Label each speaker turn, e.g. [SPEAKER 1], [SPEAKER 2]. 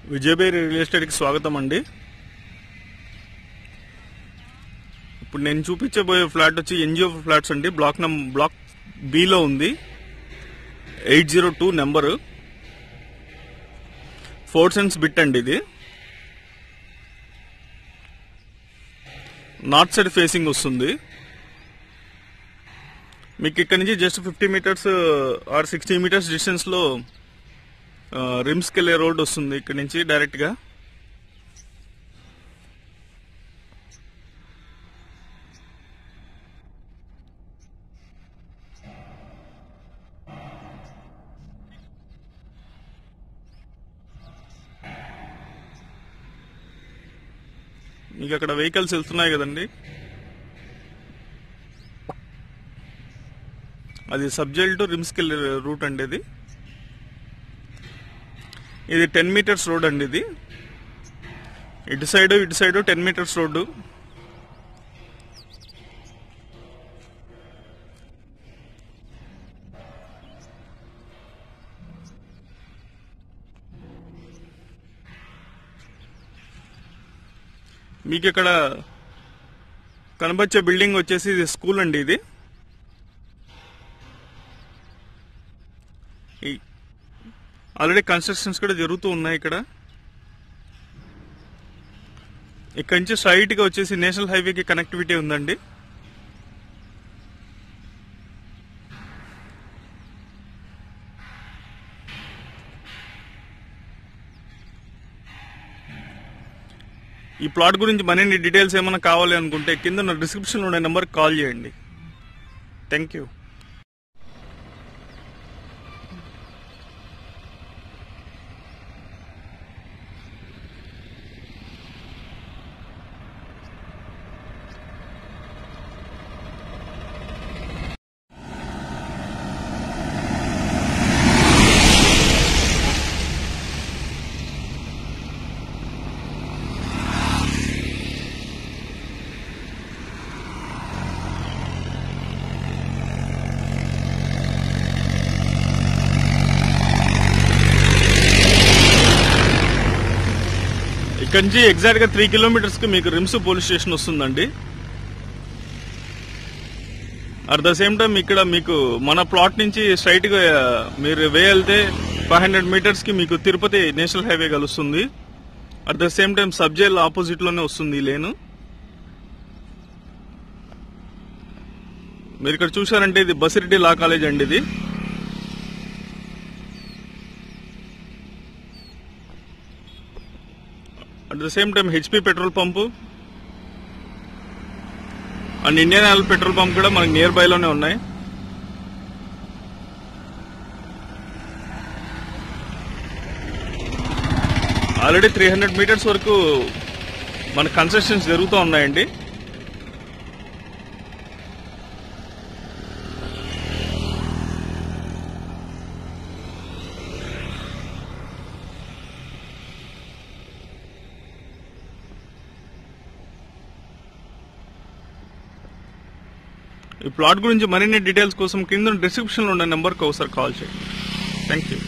[SPEAKER 1] విజయబేరి real ఎస్టేట్కి స్వాగతం అండి ఇప్పుడు నేను చూపించబోయే ఫ్లాట్ వచ్చి ఎన్జిఓ ఫ్లాట్స్ అండి బ్లాక్ నం బ్లాక్ బిలో ఉంది eight zero two number four సెన్స్ బిట్ అండి ఇది నార్త్ సైడ్ ఫేసింగ్ వస్తుంది మీకు ఇక్కడ నుంచి just fifty meters or sixty meters డిస్టెన్స్లో రిమ్స్కి వెళ్ళే రోడ్ వస్తుంది ఇక్కడ నుంచి డైరెక్ట్గా మీకు అక్కడ వెహికల్స్ వెళ్తున్నాయి కదండి అది సబ్జెక్ట్ టు రిమ్స్కి వెళ్ళే రూట్ అండి ఇది ఇది టెన్ మీటర్స్ రోడ్ అండి ఇది ఇటు సైడ్ ఇటు సైడ్ టెన్ మీటర్స్ రోడ్డు మీకు ఇక్కడ కనబచ్చే బిల్డింగ్ వచ్చేసి ఇది స్కూల్ అండి ఇది ఈ- ఆల్రెడీ కన్స్ట్రక్షన్స్ కూడా జరుగుతూ ఉన్నాయి ఇక్కడ ఇక్కడ నుంచి స్ట్రైట్ గా వచ్చేసి నేషనల్ హైవేకి కనెక్టివిటీ ఉందండి ఈ ప్లాట్ గురించి మరిన్ని డీటెయిల్స్ ఏమైనా కావాలి అనుకుంటే కింద డిస్క్రిప్షన్లో ఉండే నెంబర్కి కాల్ చేయండి థ్యాంక్ యూ ఇక్కడ నుంచి ఎగ్జాక్ట్ గా త్రీ కిలోమీటర్స్ కి మీకు రిమ్స్ పోలీస్ స్టేషన్ వస్తుందండి అట్ ద సేమ్ టైం ఇక్కడ మీకు మన ప్లాట్ నుంచి స్ట్రైట్ గా మీరు వే వెళ్తే ఫైవ్ హండ్రెడ్ మీటర్స్ కి మీకు తిరుపతి నేషనల్ హైవే కలుస్తుంది at the same time sub jail opposite లోనే వస్తుంది ఈ లేను మీరు ఇక్కడ చూసారంటే ఇది బసిరెడ్డి లా కాలేజ్ అండి ఇది at the same time HP petrol pump and Indian Oil petrol pump కూడా మనకి నియర్ బై లోనే ఉన్నాయి ఆల్రెడీ త్రీ హండ్రెడ్ మీటర్స్ వరకు మన కన్స్ట్రక్షన్స్ జరుగుతూ ఉన్నాయండి ఈ ప్లాట్ గురించి మరిన్ని డీటెయిల్స్ కోసం కింద డిస్క్రిప్షన్లో ఉన్న నెంబర్కి ఒకసారి కాల్ చేయండి థ్యాంక్ యూ